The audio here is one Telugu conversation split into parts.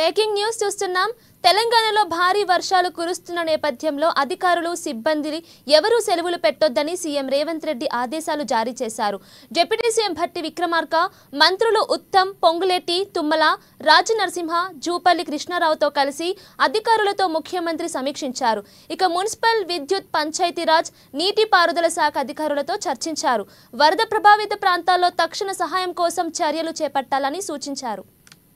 బ్రేకింగ్ న్యూస్ చూస్తున్నాం తెలంగాణలో భారీ వర్షాలు కురుస్తున్న నేపథ్యంలో అధికారులు సిబ్బంది ఎవరూ సెలవులు పెట్టొద్దని సీఎం రేవంత్ రెడ్డి ఆదేశాలు జారీ చేశారు డిప్యూటీ సీఎం భట్టి విక్రమార్క మంత్రులు ఉత్తమ్ పొంగులేటి తుమ్మల రాజనరసింహ జూపల్లి కృష్ణారావుతో కలిసి అధికారులతో ముఖ్యమంత్రి సమీక్షించారు ఇక మున్సిపల్ విద్యుత్ పంచాయతీరాజ్ నీటిపారుదల శాఖ అధికారులతో చర్చించారు వరద ప్రభావిత ప్రాంతాల్లో తక్షణ సహాయం కోసం చర్యలు చేపట్టాలని సూచించారు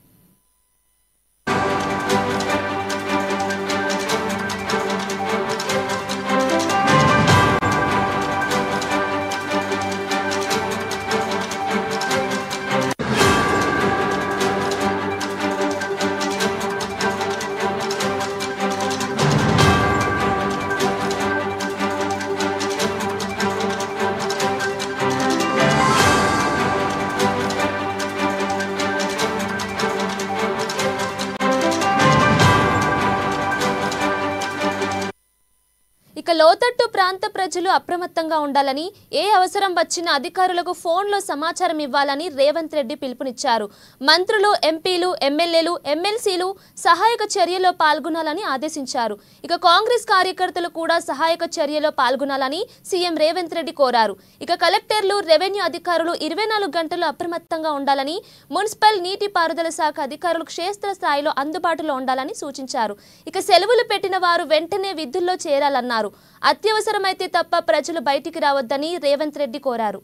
ఇక లోతట్టు ప్రాంత ప్రజలు అప్రమత్తంగా ఉండాలని ఏ అవసరం వచ్చినా అధికారులకు ఫోన్లో సమాచారం ఇవ్వాలని రేవంత్ రెడ్డి పిలుపునిచ్చారు మంత్రులు ఎంపీలు ఎమ్మెల్యేలు ఎమ్మెల్సీలు సహాయక చర్యలో పాల్గొనాలని ఆదేశించారు ఇక కాంగ్రెస్ కార్యకర్తలు కూడా సహాయక చర్యలో పాల్గొనాలని సీఎం రేవంత్ రెడ్డి కోరారు ఇక కలెక్టర్లు రెవెన్యూ అధికారులు ఇరవై నాలుగు గంటలు అప్రమత్తంగా ఉండాలని మున్సిపల్ నీటిపారుదల శాఖ అధికారులు క్షేత్ర స్థాయిలో అందుబాటులో ఉండాలని సూచించారు ఇక సెలవులు పెట్టిన వారు వెంటనే విధుల్లో చేరాలన్నారు అత్యవసరమైతే తప్ప ప్రజలు బయటికి రావద్దని రేవంత్ రెడ్డి కోరారు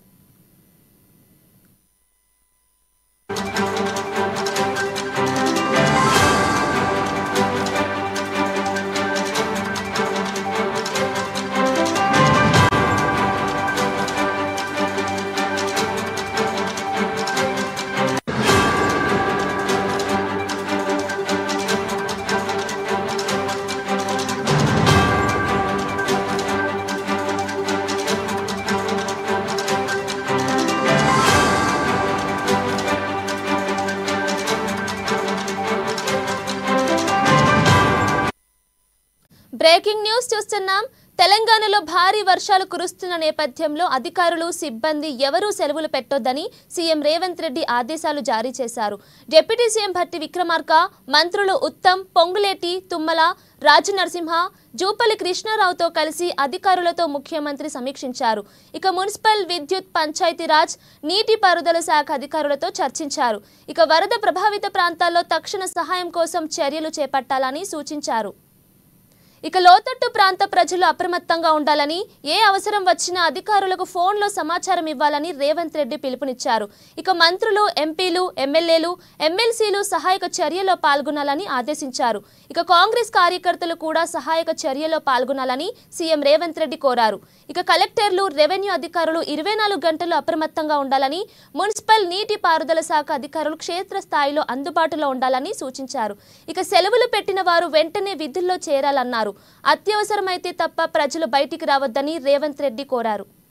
బ్రేకింగ్ న్యూస్ చూస్తున్నాం తెలంగాణలో భారీ వర్షాలు కురుస్తున్న నేపథ్యంలో అధికారులు సిబ్బంది ఎవరూ సెలవులు పెట్టొద్దని సీఎం రేవంత్ రెడ్డి ఆదేశాలు జారీ చేశారు డిప్యూటీ సీఎం భట్టి విక్రమార్క మంత్రులు ఉత్తమ్ పొంగులేటి తుమ్మల రాజనరసింహ జూపల్లి కృష్ణారావుతో కలిసి అధికారులతో ముఖ్యమంత్రి సమీక్షించారు ఇక మున్సిపల్ విద్యుత్ పంచాయతీరాజ్ నీటిపారుదల శాఖ అధికారులతో చర్చించారు ఇక వరద ప్రభావిత ప్రాంతాల్లో తక్షణ సహాయం కోసం చర్యలు చేపట్టాలని సూచించారు ఇక లోతట్టు ప్రాంత ప్రజలు అప్రమత్తంగా ఉండాలని ఏ అవసరం వచ్చినా అధికారులకు ఫోన్లో సమాచారం ఇవ్వాలని రేవంత్ రెడ్డి పిలుపునిచ్చారు ఇక మంత్రులు ఎంపీలు ఎమ్మెల్యేలు ఎమ్మెల్సీలు సహాయక చర్యలో పాల్గొనాలని ఆదేశించారు ఇక కాంగ్రెస్ కార్యకర్తలు కూడా సహాయక చర్యలో పాల్గొనాలని సీఎం రేవంత్ రెడ్డి కోరారు ఇక కలెక్టర్లు రెవెన్యూ అధికారులు ఇరవై నాలుగు గంటలు అప్రమత్తంగా ఉండాలని మున్సిపల్ నీటి పారుదల శాఖ అధికారులు క్షేత్ర స్థాయిలో అందుబాటులో ఉండాలని సూచించారు ఇక సెలవులు పెట్టిన వారు వెంటనే విధుల్లో చేరాలన్నారు అత్యవసరమైతే తప్ప ప్రజలు బయటికి రావద్దని రేవంత్ రెడ్డి కోరారు